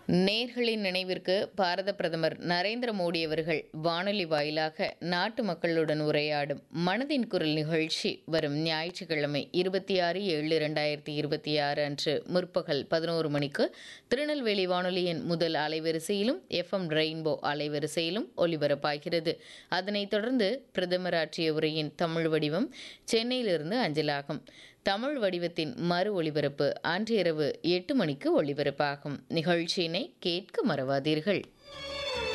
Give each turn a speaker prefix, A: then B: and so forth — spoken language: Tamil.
A: நேர்களின் நினைவிற்கு பாரத பிரதமர் நரேந்திர மோடி அவர்கள் வானொலி வாயிலாக நாட்டு மக்களுடன் உரையாடும் மனதின் குரல் நிகழ்ச்சி வரும் ஞாயிற்றுக்கிழமை இருபத்தி ஆறு ஏழு இரண்டாயிரத்தி இருபத்தி ஆறு அன்று முற்பகல் பதினோரு மணிக்கு திருநெல்வேலி வானொலியின் முதல் அலைவரிசையிலும் எஃப்எம் ரெயின்போ அலைவரிசையிலும் ஒலிபரப்பாகிறது அதனைத் தொடர்ந்து பிரதமர் ஆற்றிய உரையின் தமிழ் வடிவம் சென்னையிலிருந்து அஞ்சலாகும் தமிழ் வடிவத்தின் மறு ஒளிபரப்பு அன்று இரவு எட்டு மணிக்கு ஒளிபரப்பாகும் நிகழ்ச்சியினை கேட்க மறவாதீர்கள்